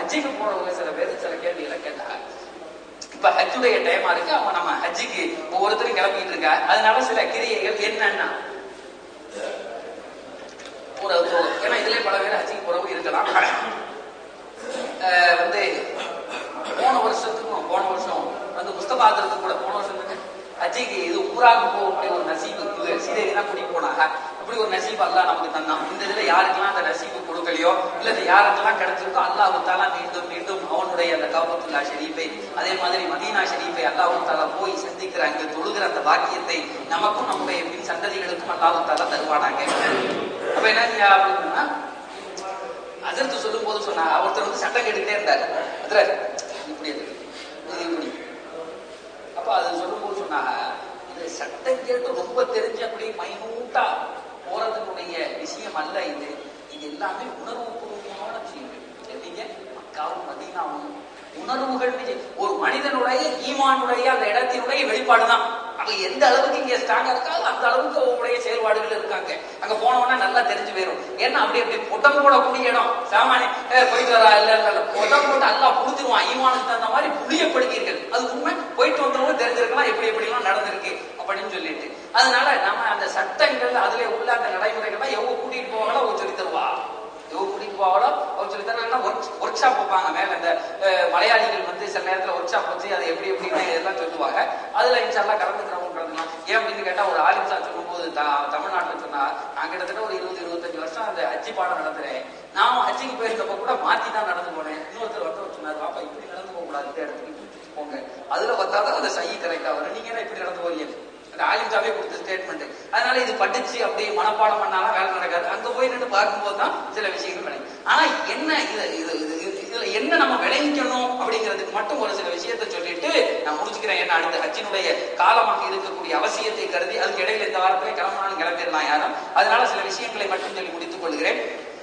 ஹஜ்ஜிக்கு போறவங்க சில பேர் சில கேள்விகளை கேட்டாங்க இப்ப ஹஜ்ஜுடைய டைமா இருக்கு அவங்க நம்ம ஹஜ்ஜிக்கு ஒவ்வொருத்தரும் கிளம்பிட்டு இருக்கா அதனால சில கிரியைகள் என்னன்னா ஒரு ஒரு- ஏன்னா இதுலயே பல பேர் ஹஜ்ஜிக்கு போறவங்க இருக்கலாம் அஹ் வந்து போன வருஷத்துக்கும் போன வருஷம் வந்து முஸ்தபாதத்துக்கு கூட போன வருஷத்துக்கு ஹஜ்ஜிக்கு இது ஊராக போகக்கூடிய ஒரு நசீபு இது சீதையை தான் கூட்டிட்டு போனாங்க அப்படி ஒரு நசீப் அல்லாஹ் நமக்கு தந்தான் இந்த இதுல யாருக்கெல்லாம் அந்த நசீபு கொடுக்கலையோ இல்ல இது யாருக்கெல்லாம் கிடைச்சிருக்கோ அல்லாஹ் தாலா மீண்டும் மீண்டும் அவனுடைய அந்த கவபத்துல்லா ஷெரீஃபை அதே மாதிரி மதீனா ஷெரீஃபை அல்லாஹ் தாலா போய் சந்திக்கிற அங்க தொழுகிற அந்த பாக்கியத்தை நமக்கும் நம்முடைய பின் சந்ததிகளுக்கும் அல்லாஹ் தாலா தருவானாங்க அப்ப என்ன செய்ய அப்படின்னா அதற்கு சொல்லும் போது சொன்னா ஒருத்தர் வந்து சட்டம் கேட்டுக்கிட்டே இருந்தார் அதுல இப்படி அது இது இப்படி அப்ப அது சொல்லும் போது சொன்னாங்க இது சட்டம் கேட்டு ரொம்ப தெரிஞ்சு அப்படி மைனூட்டா போறதுனுடைய விஷயம் அல்ல இது இது எல்லாமே உணர்வுபூர்வமான விஷயங்கள் எப்படிங்க மக்காவும் மதீனாவும் உணர்வுகள் ஒரு மனிதனுடைய ஈமானுடைய அந்த இடத்தினுடைய வெளிப்பாடுதான் அப்ப எந்த அளவுக்கு இங்க ஸ்ட்ராங்கா இருக்காங்க அந்த அளவுக்கு அவங்களுடைய செயல்பாடுகள் இருக்காங்க அங்க போனவொடனே நல்லா தெரிஞ்சு போயிடும் ஏன்னா அப்படி அப்படி புடம் போடக்கூடிய இடம் சாமானிய ஏ, போயிட்டு வரா இல்ல இல்ல இல்ல புடம் போட்டு அல்லா புடிச்சிருவான் ஈமானுக்கு தகுந்த மாதிரி புளியப்படுத்தீர்கள் அது உண்மை போயிட்டு வந்தவங்க தெரிஞ்சிருக்கலாம் எப்படி எப்படி எல்லாம் நடந்திருக்கு அப்படின்னு சொல்லிட்டு அதனால நம்ம அந்த சட்டங்கள் அதுல உள்ள அந்த நடைமுறைகள்லாம் எவ்வளவு கூட்டிட்டு போவாங்களோ அவங்க சொல்லி தருவா எவ்வளவு கூட்டிட்டு போவாங்களோ அவங்க சொல்லி தருவாங்கன்னா ஒர்க் ஷாப் வைப்பாங்க மேல இந்த அஹ், மலையாளிகள் வந்து சில நேரத்துல ஒர்க் ஷாப் வச்சு அதை எப்படி எப்படின்னு எல்லாம் சொல்லுவாங்க அதுல இன்ஷால்லாம் கலந்துக்கிறவங்க கலந்துக்கலாம் ஏன் அப்படின்னு கேட்டா ஒரு ஆலிம் சார் சொல்லும்போது த- தமிழ்நாட்டுல சொன்னா நான் கிட்டத்தட்ட ஒரு இருபது இருபத்தஞ்சு வருஷம் அந்த அஜி பாடம் நடத்துறேன் நான் அஜிக்கு போயிருந்தப்ப கூட மாத்தி தான் நடந்து போனேன் இன்னொருத்தர் வந்து சொன்னார் பாப்பா இப்படி நடந்து போக கூடாது இந்த இடத்துக்கு இப்படி சுத்தி போங்க அதுல பார்த்தாதான் அந்த சை கரெக்டா வரும் நீங்க என்ன இப்படி நடந்து போறீங்க அந்த ஆலிம் சாவே கொடுத்த ஸ்டேட்மெண்ட் அதனால இது படிச்சு அப்படியே மனப்பாடம் பண்ணாலும் வேலை நடக்காது அங்க போய் நின்று பார்க்கும்போது தான் சில விஷயங்கள் விளங்கும் ஆனா என்ன இது இது இது- இது- இதுல என்ன நம்ம விளைவிக்கணும் அப்படிங்கிறதுக்கு மட்டும் ஒரு சில விஷயத்தை சொல்லிட்டு நான் முடிச்சுக்கிறேன் என்ன அடுத்த ஹஜ்ஜினுடைய காலமாக இருக்கக்கூடிய அவசியத்தை கருதி அதுக்கு இடையில இந்த வாரத்திலே கிளம்பினாலும் கிளம்பிடலாம் யாரும் அதனால சில விஷயங்களை மட்டும் சொல்லி முடித்துக் கொள்கிறேன்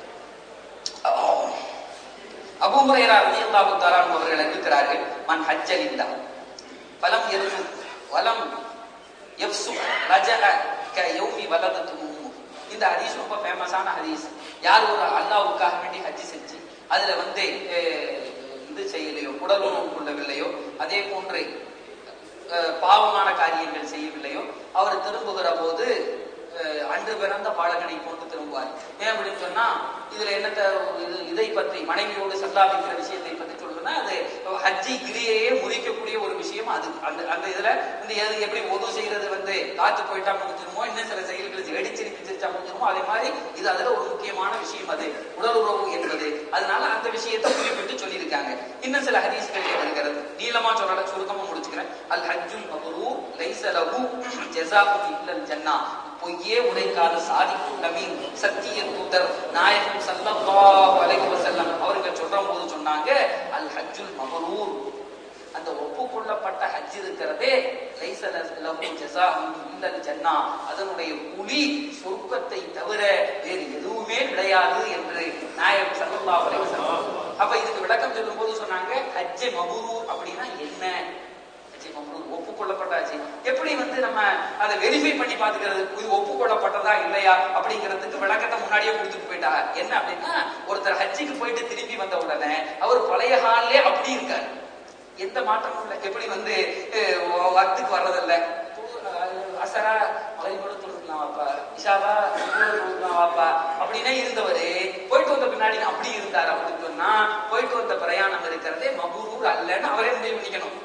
அபூ ஹுரைரா ரலியல்லாஹு தஆலா அன்ஹு அவர்கள் அறிவிக்கிறார்கள் மன் ஹஜ்ஜலில்லா ஃபலம் யர்ஜு வலம் யஃப்சு ரஜஅ க யௌமி வலதத்து உம்மு இந்த ஹதீஸ் ரொம்ப ஃபேமஸான ஹதீஸ் யார் ஒரு அல்லாஹ்வுக்காக வேண்டி ஹஜ் செஞ்சு அதுல வந்து அஹ், இது செய்யலையோ உடலுறவு கொள்ளவில்லையோ அதே போன்று அஹ், பாவமான காரியங்கள் செய்யவில்லையோ அவர் திரும்புகிற போது அஹ், அன்று பிறந்த பாலகனை போன்று திரும்புவார் ஏன் அப்படின்னு சொன்னா இதுல என்னத்த இது இதை பற்றி மனைவியோடு சல்லாபிக்கிற விஷயத்தை பற்றி சொல்றதுன்னா அது ஹஜ்ஜி கிரியையே முறிக்கக்கூடிய ஒரு விஷயம் அது அந்த அந்த இதுல இந்த எது எப்படி உதவு செய்யறது வந்து காத்து போயிட்டா முடிஞ்சிருமோ இன்னும் சில செயல்கள் வெடிச்சிருப்பி சிரிச்சா முடிஞ்சிருமோ அதே மாதிரி இது அதுல ஒரு முக்கியமான விஷயம் அது உடல் உறவு என்பது அதனால அந்த விஷயத்தை குறிப்பிட்டு சொல்லியிருக்காங்க இன்னும் சில ஹதீஸ்கள் இருக்கிறது நீளமா சொல்லல சுருக்கமா முடிச்சுக்கிறேன் அல் ஹஜ்ஜுல் மபரூர் லைஸ லஹு ஜஸாஉன் இல்லல் ஜன்னா பொய்யே உரைக்காத சாதிக்கும் நபீன் சத்திய தூதர் நாயகம் ஸல்லல்லாஹு அலைஹி வஸல்லம் அவர்கள் சொல்ற போது சொன்னாங்க அல் ஹஜ்ஜுல் மபரூர் அந்த ஒப்புக்கொள்ளப்பட்ட ஹஜ் இருக்கிறதே லைஸ லஹு ஜஸாஉன் இல்லல் ஜன்னா அதனுடைய கூலி சொர்க்கத்தை தவிர வேறு எதுவுமே கிடையாது என்று நாயகம் ஸல்லல்லாஹு அலைஹி வஸல்லம் அப்ப இதுக்கு விளக்கம் சொல்லும் போது சொன்னாங்க ஹஜ்ஜே மபரூர் அப்படின்னா என்ன ஹஜ்ஜே மபரூர் ஒப்புக்கொள்ளப்பட்ட ஹஜ் எப்படி வந்து நம்ம அதை வெரிஃபை பண்ணி பாத்துக்கிறது இது ஒப்புக்கொள்ளப்பட்டதா இல்லையா அப்படிங்கிறதுக்கு விளக்கத்தை முன்னாடியே கொடுத்துட்டு போயிட்டாங்க என்ன அப்படின்னா ஒருத்தர் ஹஜ்ஜிக்கு போயிட்டு திரும்பி வந்த உடனே அவர் பழைய ஹால்லே அப்படி இருக்காரு எந்த மாற்றமும் இல்லை எப்படி வந்து அஹ், வ- வக்துக்கு வர்றதில்ல அசரா மகரிபோட தொழுதுலாம் வாப்பா இஷாவா சுபஹ் தொழுதுலாம் வாப்பா அப்படின்னே இருந்தவரு போயிட்டு வந்த பின்னாடி அப்படி இருந்தார் அப்படின்னு சொன்னா போயிட்டு வந்த பிரயாணம் இருக்கிறதே மபூரூர் அல்லன்னு அவரே முடிவு பண்ணிக்கணும்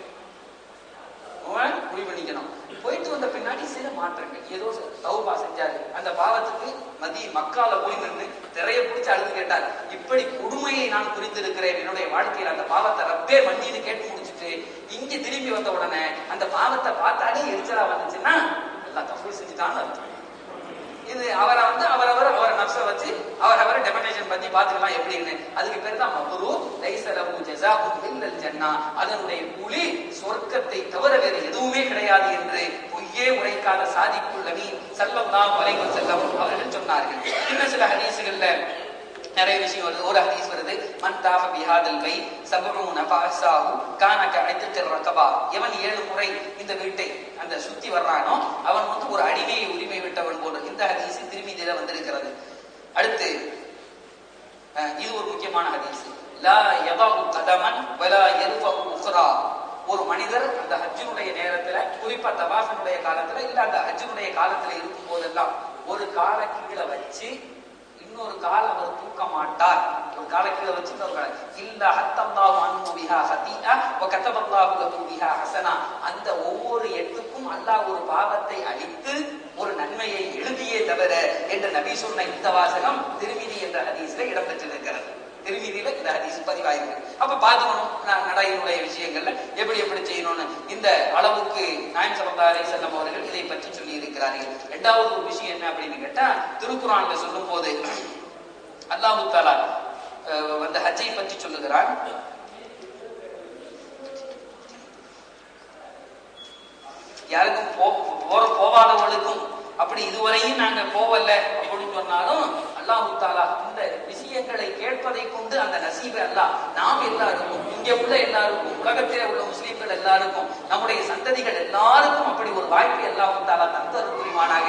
அவன் முடிவு பண்ணிக்கணும் போயிட்டு வந்த பின்னாடி சில மாற்றங்கள் ஏதோ தௌபா செஞ்சாரு அந்த பாவத்துக்கு மதி மக்கால போய் நின்று திரைய பிடிச்சு அழுது கேட்டார் இப்படி கொடுமையை நான் புரிந்திருக்கிறேன் என்னுடைய வாழ்க்கையில் அந்த பாவத்தை ரப்பே மன்னின்னு கேட்டு முடிச்சுட்டு இங்க திரும்பி வந்த உடனே அந்த பாவத்தை பார்த்தாலே எரிச்சலா வந்துச்சுன்னா எல்லாம் தப்பு செஞ்சுட்டான்னு அர்த்தம் இது அவரை வந்து அவரவர் அவரை நப்ச வச்சு அவரவர் டெபனேஷன் பத்தி பாத்துக்கலாம் எப்படின்னு அதுக்கு பேர் தான் மபுரு லைசலஹு ஜஸாஉன் இல்லல் ஜன்னா அதனுடைய கூலி சொர்க்கத்தை தவிர வேறு எதுவுமே கிடையாது என்று பொய்யே உரைக்காத சாதிக்குள் நபி ஸல்லல்லாஹு அலைஹி வஸல்லம் அவர்கள் சொன்னார்கள் இன்னும் சில ஹதீஸ்கள்ல நிறைய விஷயம் வருது ஒரு ஹதீஸ் வருது மன் தாஃப பிஹாதல் பை சபரூன ஃபஅஸாஹு கான கஅத்தத்தில் ரகபா எவன் ஏழு முறை இந்த வீட்டை அந்த சுத்தி வர்றானோ அவன் வந்து ஒரு அடிமையை உரிமை விட்டவன் போல இந்த ஹதீஸ் திருமீதியில வந்திருக்கிறது அடுத்து அஹ், இது ஒரு முக்கியமான ஹதீஸ் லா யதவு கதமன் வலா யர்ஃபு உக்ரா ஒரு மனிதர் அந்த ஹஜ்ஜினுடைய நேரத்துல குறிப்பா தவாஃபினுடைய காலத்துல இல்ல அந்த ஹஜ்ஜினுடைய காலத்துல இருக்கும் போதெல்லாம் ஒரு காலை கீழே வச்சு இன்னொரு கால அவர் தூக்க மாட்டார் ஒரு கால கீழே வச்சு இன்னொரு கால இல்ல ஹத்தல்லாஹு அன்ஹு பிஹா ஹதீஆ வ கதபல்லாஹு லஹு பிஹா ஹஸனா அந்த ஒவ்வொரு எட்டுக்கும் அல்லாஹ் ஒரு பாவத்தை அழித்து ஒரு நன்மையை எழுதியே தவிர என்று நபி சொன்ன இந்த வாசகம் திருமிதி என்ற ஹதீஸ்ல இடம்பெற்றிருக்கிறது திருமீதியில இந்த ஹதீஸ் பதிவாயிருக்கு அப்ப பாத்துக்கணும் ந- நடையினுடைய விஷயங்கள்ல எப்படி எப்படி செய்யணும்னு இந்த அளவுக்கு நாயம் சல்லா அலி செல்லம் அவர்கள் இதை பற்றி சொல்லி இருக்கிறார்கள் இரண்டாவது ஒரு விஷயம் என்ன அப்படின்னு கேட்டா திருக்குறான்ல சொல்லும் போது அல்லாஹு தாலா அஹ், வந்து ஹஜ்ஜை பற்றி சொல்லுகிறான் யாருக்கும் போ போற போவாதவர்களுக்கும் அப்படி இதுவரையும் நாங்க போவல்ல அப்படின்னு சொன்னாலும் அல்லாஹு தாலா இந்த விஷயங்களை கேட்பதை கொண்டு அந்த நசீபை அல்லாஹ் நாம் எல்லாருக்கும் இங்க உள்ள எல்லாருக்கும் உலகத்திலே உள்ள முஸ்லீம்கள் எல்லாருக்கும் நம்முடைய சந்ததிகள் எல்லாருக்கும் அப்படி ஒரு வாய்ப்பை அல்லாஹு தாலா தந்தது புரிவானாக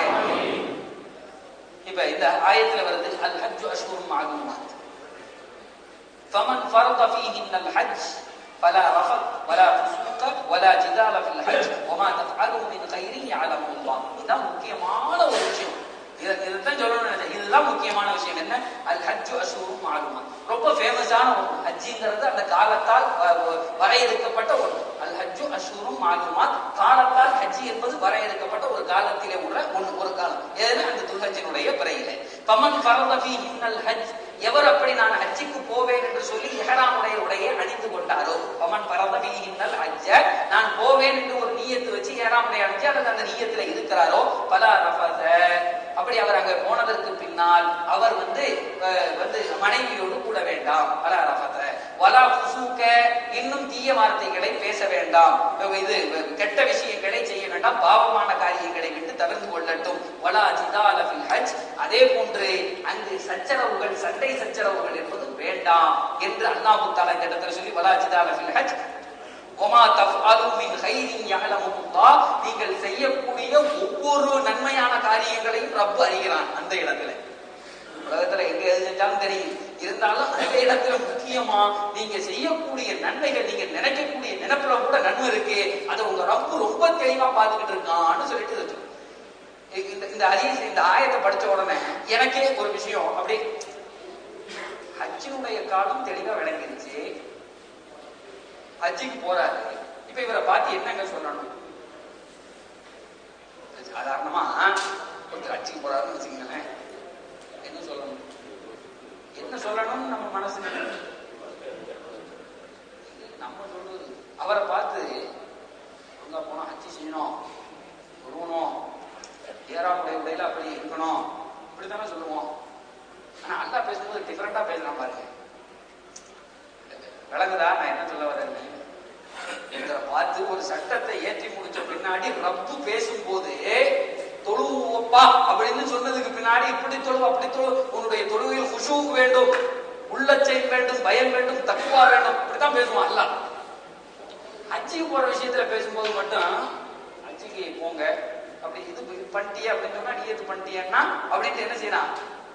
இப்ப இந்த ஆயத்துல வருது அல் ஹஜ்ஜு அஷ்ஹுரும் மஅலூமாத் فمن فرض فيهن الحج فلا رفث ولا فسوق ولا جدال في الحج وما تفعلوا من خير يعلمه الله இதுதான் முக்கியமான ஒரு விஷயம் இத இதுதான் சொல்லணும்னு நினைச்சேன் இதுதான் முக்கியமான விஷயம் என்ன அல் ஹஜ்ஜு அஷூரும் மாலுமா ரொம்ப ஃபேமஸான ஒன்று ஹஜ்ஜிங்கிறது அந்த காலத்தால் வ- வ- வரையறுக்கப்பட்ட ஒன்று அல் ஹஜ்ஜு அஷூரும் மாலுமா காலத்தால் ஹஜ்ஜி என்பது வரையறுக்கப்பட்ட ஒரு காலத்திலே உள்ள ஒன்று ஒரு காலம் எதுல அந்த துல்ஹஜ்ஜினுடைய பிறையிலே பமன் ஃபரத ஃபீஹின்னல் ஹஜ் எவர் அப்படி நான் ஹஜ்ஜிக்கு போவேன் என்று சொல்லி இஹராமுடைய உடையை அணிந்து கொண்டாரோ பமன் பரத வீகின்னல் ஹஜ்ஜ நான் போவேன் என்று ஒரு நீயத்து வச்சு இஹராமுடைய அணிஞ்சு அல்லது அந்த நீயத்துல இருக்கிறாரோ பல ரஃபத அப்படி அவர் அங்க போனதற்கு பின்னால் அவர் வந்து அஹ், வந்து மனைவியோடு கூட வேண்டாம் பல ரஃபத வலா ஃபுசூக இன்னும் தீய வார்த்தைகளை பேச வேண்டாம் இது கெட்ட விஷயங்களை செய்ய வேண்டாம் பாவமான காரியங்களை விட்டு தவிர்த்து கொள்ளட்டும் வலா ஜிதால ஃபில் ஹஜ் அதே போன்று அங்கு சச்சரவுகள் சண்டை சச்சரவுகள் என்பது வேண்டாம் என்று அல்லாஹு தாலா இந்த இடத்துல சொல்லி வலா ஜிதால ஃபில் ஹஜ் ஒமா தஃஅலு மின் கைரின் யஅலமுல்லாஹ் நீங்கள் செய்யக்கூடிய ஒவ்வொரு நன்மையான காரியங்களையும் ரப்பு அறிகிறான் அந்த இடத்துல உலகத்துல எங்க எது செஞ்சாலும் தெரியும் இருந்தாலும் அந்த இடத்துல முக்கியமா நீங்க செய்யக்கூடிய நன்மைகள் நீங்க நினைக்கக்கூடிய நினைப்புல கூட நன்மை இருக்கு அதை உங்க ரப்பு ரொம்ப தெளிவா பார்த்துக்கிட்டு இருக்கான்னு சொல்லிட்டு இதை சொல்லு. இந்த இந்த ஹதீஸ் இந்த ஆயத்தை படிச்ச உடனே எனக்கே ஒரு விஷயம் அப்படி ஹஜ்ஜினுடைய காலம் தெளிவா விளங்கிருச்சு ஹஜ்ஜிக்கு போறாரு இப்ப இவரை பார்த்து என்னங்க சொல்லணும் சாதாரணமா ஒருத்தர் ஹஜ்ஜிக்கு போறாருன்னு வச்சுக்கங்களேன் என்ன சொல்லணும் என்ன சொல்லணும்னு நம்ம மனசு நினைக்கும். நம்ம சொல்றது அவரை பார்த்து அங்க போனா ஹஜ்ஜி செய்யணும் வருவணும் ஏறாமுடைய உடையில அப்படி இருக்கணும் இப்படித்தானே சொல்லுவோம் ஆனா அல்லா பேசும்போது டிஃபரெண்டா பேசலாம் பாருங்க விளங்குதா நான் என்ன சொல்ல வரேன் இவரை பார்த்து ஒரு சட்டத்தை ஏற்றி முடிச்ச பின்னாடி ரப்பு பேசும்போது தொழுவப்பா அப்படின்னு சொன்னதுக்கு பின்னாடி இப்படி தொழு அப்படி தொழு உன்னுடைய தொழுகையில் குஷூ வேண்டும் உள்ளச்சை வேண்டும் பயம் வேண்டும் தக்குவா வேண்டும் இப்படித்தான் பேசுவான் அல்ல ஹஜ்ஜிக்கு போற விஷயத்துல பேசும்போது மட்டும் ஹஜ்ஜிக்கு போங்க அப்படி இது பண்ணிட்டியா அப்படின்னு சொன்னா நீ எது பண்ணிட்டியன்னா அப்படின்ட்டு என்ன செய்யறான்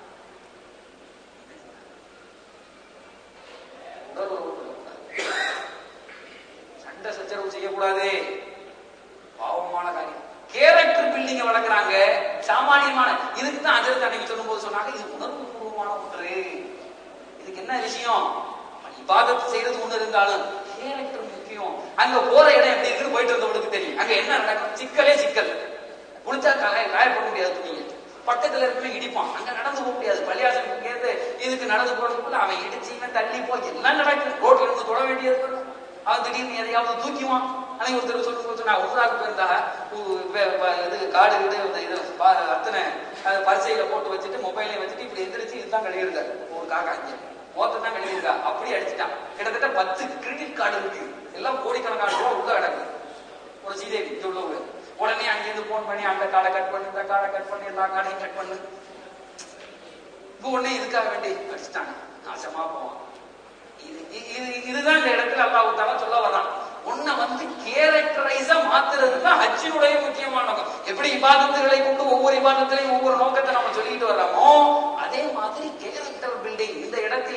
உடல் உறவு கொள்ளக்கூடாது. சண்டை சச்சரவு செய்யக்கூடாது பாவமான காரியம் கேரக்டர் பில்டிங்க வளர்க்குறாங்க சாமானியமான இதுக்கு தான் அஜரத் அன்னைக்கு சொல்லும்போது சொன்னாங்க இது உணர்வு பூர்வமான ஒன்று இதுக்கு என்ன விஷயம் இபாதத்து செய்யறது ஒண்ணு இருந்தாலும் கேரக்டர் முக்கியம் அங்க போற இடம் எப்படி இருக்குன்னு போயிட்டு வந்தவங்களுக்கு தெரியும் அங்க என்ன நடக்கும் சிக்கலே சிக்கல் குளிச்சா காய காயப்பட முடியாது துணிங்க பக்கத்துல இருக்கிற இடிப்பான் அங்க நடந்து போக முடியாது பள்ளியாசன் இருந்து இதுக்கு நடந்து போறதுக்குள்ள அவன் இடிச்சு இவன் தள்ளி போய் எல்லாம் நடக்குது ரோட்ல இருந்து தொட வேண்டியது வரும் அவன் திடீர்னு எதையாவது தூக்கிவான் அன்னைக்கு ஒருத்தர் சொல்லும் போது நான் உம்ராக்கு போயிருந்தா உ- வே- வ- இது காடு வீடு இந்த இது பா- அத்தனை அது பரிசையில போட்டு வச்சுட்டு மொபைலையும் வச்சுட்டு இப்படி எந்திரிச்சு இதுதான் கழுவிருக்காரு ஒரு காக்கா அஞ்சு ஓத்தம் தான் கழுவிருக்கா அப்படி அடிச்சுட்டான் கிட்டத்தட்ட பத்து கிரெடிட் கார்டு இருக்கு எல்லாம் கோடிக்கணக்கான ரூபா உள்ள கிடக்கு ஒரு சீதேவி இங்க உள்ளவங்க உடனே அங்கிருந்து போன் பண்ணி அந்த கார்டை கட் பண்ணு இந்த கார்டை கட் பண்ணி எல்லா கார்டையும் கட் பண்ணு இப்போ உடனே இதுக்காக வேண்டி அடிச்சுட்டாங்க நாசமா போவான் இது இது- இது இதுதான் இந்த இடத்துல அல்லாஹ் தாலா சொல்ல வர்றான் உன்னை வந்து கேரக்டரைஸா மாத்துறது தான் ஹஜ்ஜினுடைய முக்கியமான நோக்கம் எப்படி இபாதத்துகளை கொண்டு ஒவ்வொரு இபாதத்திலையும் ஒவ்வொரு நோக்கத்தை நம்ம சொல்லிட்டு வர்றோமோ அதே மாதிரி கேரக்டர் பில்டிங் இந்த இடத்தில் நீ போனா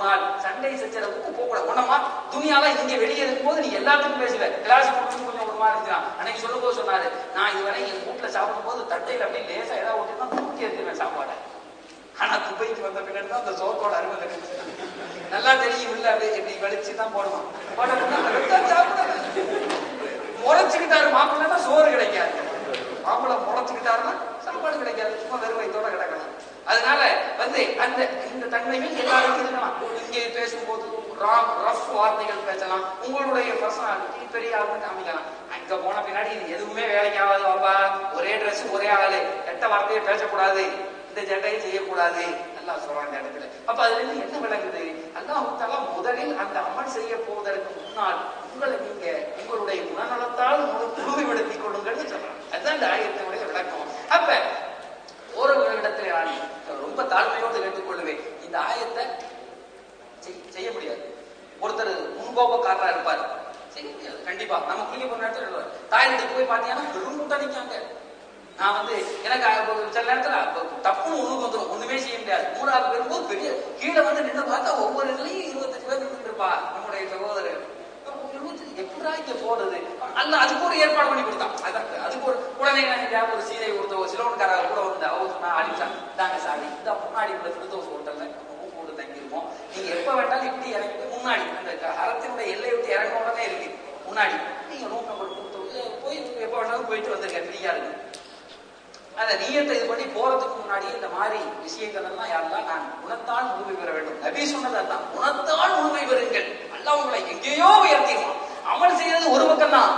போனால் சண்டை சச்சரவுக்கு போக கூடாது உன்னமா துணியால இங்க வெளியே இருக்கும்போது நீ எல்லாத்துக்கும் பேசுவ கிளாஸ் போட்டு கொஞ்சம் ஒரு மாதிரி இருந்துச்சான் அன்னைக்கு சொல்லும்போது சொன்னாரு நான் இதுவரை என் வீட்டுல சாப்பிடும் போது தட்டையில அப்படியே லேசா ஏதாவது ஒட்டுனா தூக்கி எடுத்துவேன் சாப்பாடை ஆனா துபைக்கு வந்த பின்னாடி தான் அந்த சோத்தோட அருமை தெரிஞ்சு நல்லா தெரியும் இல்ல அப்படியே இப்படி வலிச்சு தான் போடுவான் போட்டோம்னா ரத்தம் சாப்பிட முறைச்சுக்கிட்டாரு மாப்பிள்ளை சோறு கிடைக்காது மாப்பிள்ளை முறைச்சுக்கிட்டாருன்னா சாப்பாடு கிடைக்காது சும்மா வெறும் வயித்தோட கிடக்கணும் அதனால வந்து அந்த இந்த தன்மைகள் எல்லாருக்கும் இருக்கலாம் இங்கே பேசும்போது ரஃப் வார்த்தைகள் பேசலாம் உங்களுடைய பர்சனாலிட்டி பெரிய ஆளுன்னு காமிக்கலாம் அங்க போன பின்னாடி இது எதுவுமே வேலைக்கு ஆகாது பாப்பா ஒரே Dress ஒரே ஆளு கெட்ட வார்த்தையை பேசக்கூடாது இந்த ஜட்டையை செய்யக்கூடாது அல்லாஹ் சொல்றான் இந்த இடத்துல அப்ப அதுல இருந்து என்ன விளங்குது அல்லாஹ் தஆலா முதலில் அந்த அமல் செய்ய போவதற்கு முன்னால் உங்களை நீங்க உங்களுடைய குணநலத்தால் முழு முழுமைப்படுத்திக் கொள்ளுங்கள்னு சொல்றாங்க அதுதான் இந்த ஆயத்தினுடைய விளக்கம் அப்ப ஒரு இடத்துல நான் ரொம்ப தாழ்மையோடு கேட்டுக்கொள்வேன் இந்த ஆயத்தை செய்- செய்ய முடியாது ஒருத்தர் முன்கோபக்காரரா இருப்பார் செய்ய முடியாது கண்டிப்பா நம்ம குளிக்க போன இடத்துல எழுதுவார் தாய் வீட்டுக்கு போய் பார்த்தீங்கன்னா பெரும் கூட்டணிக்காங்க நான் வந்து எனக்கு அ- ஒரு சில நேரத்துல அப்ப தப்புன்னு ஒண்ணுக்கு வந்துடும் ஒண்ணுமே செய்ய முடியாது மூணாவது வரும்போது பெரிய கீழே வந்து நின்று பார்த்தா ஒவ்வொரு இதுலயும் இருபத்தஞ்சு பேர் நின்று இருப்பா நம்முடைய சகோதரர் இருபத்தஞ்சு எப்படா இங்க போறது அல்ல அதுக்கு ஒரு ஏற்பாடு பண்ணி கொடுத்தான் அதான் அதுக்கு ஒரு உடனே நான் ஞாபகம் ஒரு சீதை ஒருத்த ஒரு சிலோன்காரர் கூட வந்து அவர் சொன்னா அடிச்சான் தாங்க சாமி இந்த முன்னாடி உள்ள ஃபிரதோஸ் ஹோட்டல்ல நம்ம ரூம் போட்டு தங்கியிருக்கோம் நீங்க எப்ப வேண்டாலும் இப்படி இறங்கி போய் முன்னாடி அந்த க- அறத்தினுடைய எல்லை விட்டு இறங்க உடனே இருக்கு முன்னாடி நீங்க ரூம் நம்பர் கொடுத்து போய் எப்ப வேணாலும் போயிட்டு வந்துருங்க ஃப்ரீயா இருக்கு அந்த நீயத்தை இது பண்ணி போறதுக்கு முன்னாடி இந்த மாதிரி விஷயங்கள் எல்லாம் யாரெல்லாம் நான் குணத்தால் முழுமை பெற வேண்டும் நபி சொன்னது அதான் குணத்தால் முழுமை பெறுங்கள் அல்லாஹ் உங்களை எங்கேயோ உயர்த்திடுவான் அமல் செய்யறது ஒரு பக்கம் தான்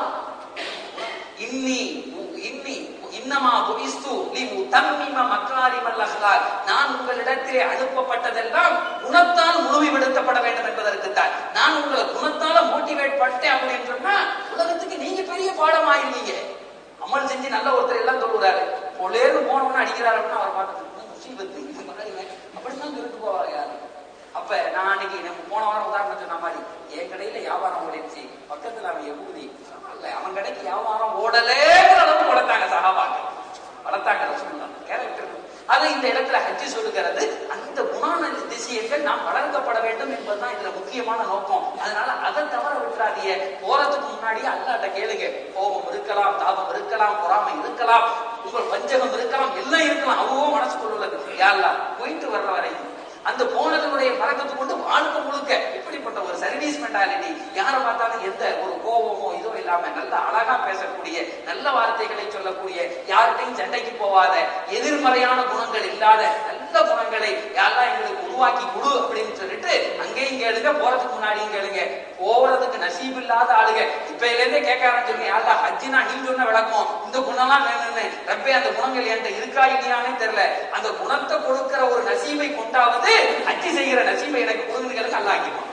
இன்னி இன்னி இன்னமா புவிஸ்து லி உதம்மிம மக்காரிமல் அஹ்லாக் நான் உங்களிடத்திலே அனுப்பப்பட்டதெல்லாம் குணத்தால் முழுமைப்படுத்தப்பட வேண்டும் என்பதற்குத்தான் நான் உங்களை குணத்தால மோட்டிவேட் பண்ணிட்டேன் அப்படின்னு சொன்னா உலகத்துக்கு நீங்க பெரிய பாடமாயிருந்தீங்க அமல் செஞ்சு நல்ல ஒருத்தர் எல்லாம் சொல்லுறாரு பொலேன்னு போனவன அடிக்கிறாரு அப்படின்னு அவர் பார்த்து முசீபத்து இது மாதிரி அப்படித்தான் சொல்லிட்டு போவாங்க யாரு அப்ப நான் அன்னைக்கு நம்ம போன வாரம் உதாரணம் சொன்ன மாதிரி என் கடையில வியாபாரம் ஓடிடுச்சு பக்கத்துல அவன் எகுதி இல்ல அவன் கடைக்கு வியாபாரம் ஓடலேங்கிற அளவுக்கு வளர்த்தாங்க சகாபாங்க வளர்த்தாங்க ரசூலுல்லாஹ். கேரக்டர் அதை இந்த இடத்துல ஹஜ்ஜி சொல்லுகிறது அந்த குணான திசையங்கள் நாம் வளர்க்கப்பட வேண்டும் என்பதுதான் இதுல முக்கியமான நோக்கம் அதனால அதை தவற விட்டுறாதீங்க போறதுக்கு முன்னாடி அல்லாட்ட கேளுங்க கோபம் இருக்கலாம் தாபம் இருக்கலாம் பொறாமை இருக்கலாம் உங்கள் வஞ்சகம் இருக்கலாம் எல்லாம் இருக்கலாம் அவ்வளோ மனசுக்குள்ள உள்ளது யாருலா போயிட்டு வர்ற வரைக்கும் அந்த போனதனுடைய பறக்கத்து கொண்டு வாழ்க்கை முழுக்க இப்படிப்பட்ட ஒரு சர்வீஸ் மென்டாலிட்டி யாரை பார்த்தாலும் எந்த ஒரு கோபமோ இதோ இல்லாம நல்ல அழகா பேசக்கூடிய நல்ல வார்த்தைகளை சொல்லக்கூடிய யார்கிட்டையும் சண்டைக்கு போவாத எதிர்மறையான குணங்கள் இல்லாத நல்ல குணங்களை யாரெல்லாம் எங்களுக்கு உருவாக்கி கொடு அப்படின்னு சொல்லிட்டு அங்கேயும் கேளுங்க போறதுக்கு முன்னாடியும் கேளுங்க போறதுக்கு நசீப் இல்லாத ஆளுங்க இப்பையில இருந்தே கேட்க ஆரம்பிச்சிருங்க யாரா ஹஜ்ஜினா நீ சொன்ன விளக்கம் இந்த குணம்லாம் வேணும்னு ரப்பே அந்த குணங்கள் என்கிட்ட இருக்கா இல்லையானே தெரியல அந்த குணத்தை கொடுக்கிற ஒரு நசீபை கொண்டாவது ஹஜ்ஜி செய்கிற நசீபை எனக்கு கொடுங்களுக்கு அல்ல ஆக்கிடுவான்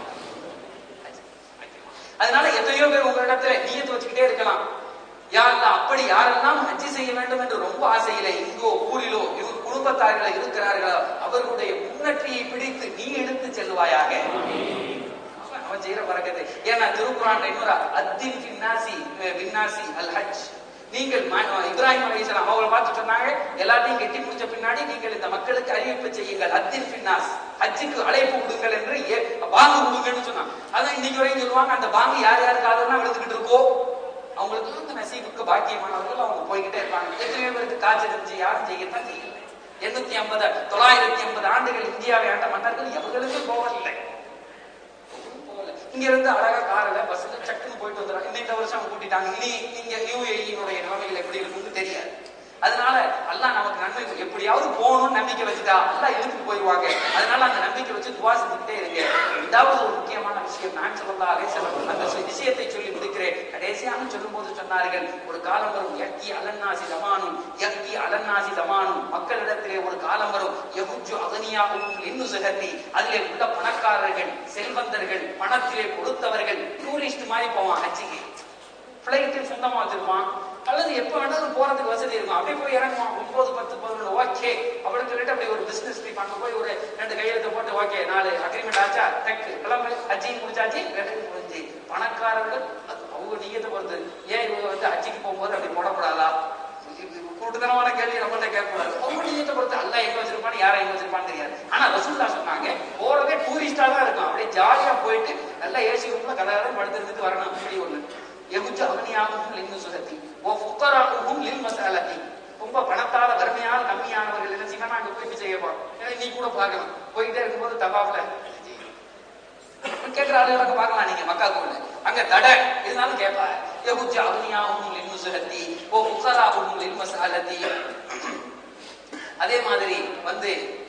அதனால எத்தனையோ பேர் உங்க இடத்துல நீயத்து வச்சுக்கிட்டே இருக்கலாம் யாரெல்லாம் அப்படி யாரெல்லாம் ஹஜ்ஜி செய்ய வேண்டும் என்று ரொம்ப ஆசையில இங்கோ ஊரிலோ இவங்க குடும்பத்தார்களோ இருக்கிறார்களோ அவர்களுடைய முன்னற்றியை பிடித்து நீ எடுத்து செல்வாயாக அவன் செய்யற பறக்கத்து ஏன்னா திருக்குறான் இன்னொரு அத்தின் பின்னாசி பின்னாசி அல் ஹஜ் நீங்கள் ம- இப்ராஹிம் அலைஹிஸ்ஸலாம் அவங்களை பார்த்து சொன்னாங்க எல்லாத்தையும் கெட்டி முடிச்ச பின்னாடி நீங்கள் இந்த மக்களுக்கு அறிவிப்பு செய்யுங்கள் அத்தின் பின்னாஸ் ஹஜ்ஜுக்கு அழைப்பு கொடுங்கள் என்று ஏ- பாங்கு கொடுங்கன்னு சொன்னாங்க அதான் இன்னைக்கு வரைக்கும் சொல்லுவாங்க அந்த பாங்கு யார் யாருக்கு அதெல்லாம் விழுந்துகிட்டு இருக்கோ அவங்களுக்கு அந்த நசீபுக்கு பாக்கியமானவர்கள் அவங்க போய்கிட்டே இருப்பாங்க எத்தனையோ பேருக்கு காய்ச்சல் இருந்துச்சு யாரும் செய்யத்தான் செய்யல எண்ணூத்தி ஐம்பது தொள்ளாயிரத்தி ஐம்பது ஆண்டுகள் இந்தியாவை ஆண்ட மன்னர்கள் எவர்களுக்கும் போவதில்லை போகல. இங்க இருந்து அழகா கார்ல பஸ்ல சக்குன்னு போயிட்டு வந்துடும் இந்த இந்த வருஷம் அவங்க கூட்டிட்டாங்க இனி இங்க யூஏஇனுடைய நிலைமைகள் எப்படி இருக்கும்னு தெரியாது அதனால அல்லாஹ் நமக்கு நன்மை எப்படியாவது போகணும்னு நம்பிக்கை வச்சுட்டா அல்லாஹ் இழுத்துட்டு போயிடுவாங்க அதனால அந்த நம்பிக்கை வச்சு துவா செஞ்சுக்கிட்டே இருங்க ரெண்டாவது ஒரு முக்கியமான விஷயம் நான் சொல்லலாம் அதே செல்லும் அந்த சொ- விஷயத்தை சொல்லி முடிக்கிறேன் கடைசியாக சொல்லும் போது சொன்னார்கள் ஒரு காலம் வரும் யக்கி அலன்னாசி தமானும் யக்கி அலன்னாசி தமானும் மக்களிடத்திலே ஒரு காலம் வரும் யகுஜு அகனியாகவும் இன்னும் சுகர்த்தி அதிலே உள்ள பணக்காரர்கள் செல்வந்தர்கள் பணத்திலே கொடுத்தவர்கள் டூரிஸ்ட் மாதிரி போவான் ஹஜ்ஜிக்கு பிளைட்டு சொந்தமா வச்சிருப்பான் அல்லது எப்ப வேணாலும் போறதுக்கு வசதி இருக்கும் அப்படியே போய் இறங்குவான் ஒன்பது பத்து பதினொன்று ஓகே அப்படின்னு சொல்லிட்டு அப்படி ஒரு பிசினஸ் ட்ரிப் அங்க போய் ஒரு ரெண்டு கையெழுத்து போட்டு ஓகே நாலு அக்ரிமெண்ட் ஆச்சா டெக் கிளம்பு ஹஜ்ஜியும் முடிச்சாச்சு ரெண்டு முடிஞ்சு பணக்காரர்கள் அது அவங்க நீயத்தை பொறுத்து ஏன் இவங்க வந்து ஹஜ்ஜிக்கு போகும்போது அப்படி போடக்கூடாதா கூட்டுத்தனமான கேள்வி நம்மள்ட்ட கேட்கக்கூடாது உங்க நீயத்தை பொறுத்து அல்ல எங்க வச்சிருப்பான்னு யாரை எங்க வச்சிருப்பான்னு தெரியாது ஆனா ரசூல்லா சொன்னாங்க போறதே டூரிஸ்டா தான் இருக்கும் அப்படியே ஜாலியா போயிட்டு நல்லா ஏசி ரூம்ல கதாகரம் படுத்து இருந்துட்டு வரணும் அப்படி ஒண்ணு எகுச்ச அகனியாகவும் லின்னு சுகத்தி ஓ புத்தராகவும் லில் மசாலத்தி ரொம்ப பணத்தால வறுமையான கம்மியானவர்கள் என்ன செய்யணும் அங்க போய் செய்ய போறோம் ஏன்னா நீ கூட பார்க்கலாம் போயிட்டே இருக்கும்போது தபாப்ல கேட்கிற ஆளுகளை பார்க்கலாம் நீங்க மக்கா கோவில் அங்க தடை இருந்தாலும் கேட்பா எகுச்ச அகனியாகவும் லின்னு சுகத்தி ஓ புத்தராகவும் லில் மசாலத்தி அதே மாதிரி வந்து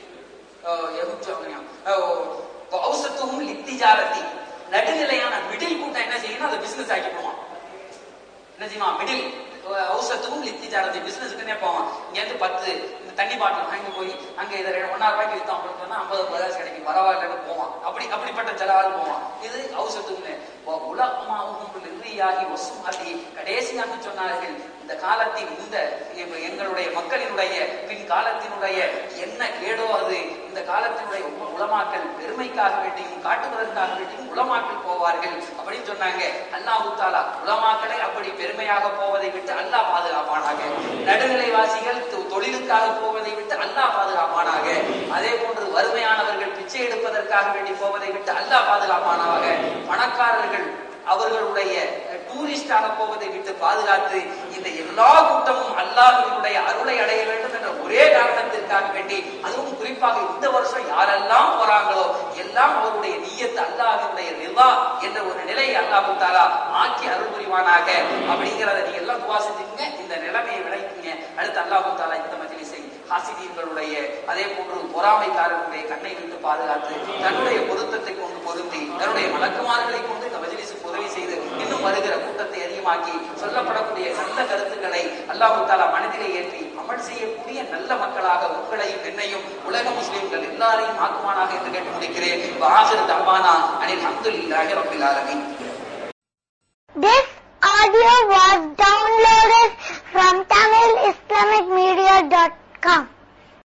ஔசத்தும் லித்திஜாரத்தி நடுநிலையான மிடில் கூட்டம் என்ன செய்யணும் அதை பிசினஸ் ஆக்கிடுவான் என்ன செய்யுமா மிடில் ஔசத்துக்கும் லித்திஜாரத்தி பிசினஸ்க்குன்னே போவான் இங்க இருந்து பத்து இந்த தண்ணி பாட்டில் வாங்கி போய் அங்க இதை ஒன்னா ரூபாய்க்கு வித்தோம் அப்படின்னு சொன்னா ஐம்பது பதாசு கிடைக்கும் பரவாயில்லன்னு போவான் அப்படி அப்படிப்பட்ட ஜலால் போவான் இது ஔசத்துக்குன்னு உலகமாகவும் நிர்வியாகி வசுமாதி கடைசியாக சொன்னார்கள் இந்த காலத்தின் இந்த இப்ப எங்களுடைய மக்களினுடைய பின் காலத்தினுடைய என்ன கேடோ அது இந்த காலத்தினுடைய உ- உலமாக்கள் பெருமைக்காக வேண்டியும் காட்டுவதற்காக வேண்டியும் உலமாக்கள் போவார்கள் அப்படின்னு சொன்னாங்க அல்லாஹ் தாலா உலமாக்களை அப்படி பெருமையாக போவதை விட்டு அல்லாஹ் பாதுகாப்பானாக நடுநிலைவாசிகள் தொ- தொழிலுக்காக போவதை விட்டு அல்லாஹ் பாதுகாப்பானாக அதே போன்று வறுமையானவர்கள் பிச்சை எடுப்பதற்காக வேண்டி போவதை விட்டு அல்லாஹ் பாதுகாப்பானாக பணக்காரர்கள் அவர்களுடைய டூரிஸ்டாக போவதை விட்டு பாதுகாத்து இந்த எல்லா கூட்டமும் அல்லாஹ்வினுடைய அருளை அடைய வேண்டும் என்ற ஒரே காரணத்திற்காக வேண்டி அதுவும் குறிப்பாக இந்த வருஷம் யாரெல்லாம் போறாங்களோ எல்லாம் அவருடைய நீயத்து அல்லாஹ்வினுடைய ரிவா என்ற ஒரு நிலையை அல்லாஹ் தாலா ஆக்கி அருள் புரிவானாக அப்படிங்கிறத நீங்க எல்லாம் துவா செஞ்சுக்கங்க இந்த நிலைமையை விளைவிங்க அடுத்து அல்லாஹ் தாலா இந்த மஜ்லிஸை ஹாசிதீன்களுடைய அதே போன்று பொறாமைக்காரர்களுடைய கண்ணை விட்டு பாதுகாத்து தன்னுடைய பொருத்தத்தை கொண்டு பொருந்தி தன்னுடைய வழக்குமார்களை கொண்டு இந்த மஜ்லிஸுக்கு உதவி செய்து இன்னும் வருகிற கூட்டத்தை அதிகமாக்கி சொல்லப்படக்கூடிய நல்ல கருத்துக்களை அல்லாஹு தாலா மனதிலே ஏற்றி அமல் செய்யக்கூடிய நல்ல மக்களாக உங்களையும் என்னையும் உலக முஸ்லிம்கள் எல்லாரையும் ஆக்குமானாக என்று கேட்டு முடிக்கிறேன் வாசர் தவானா அனில் அப்துல்லாஹி ரபில் ஆலமீன் This audio was done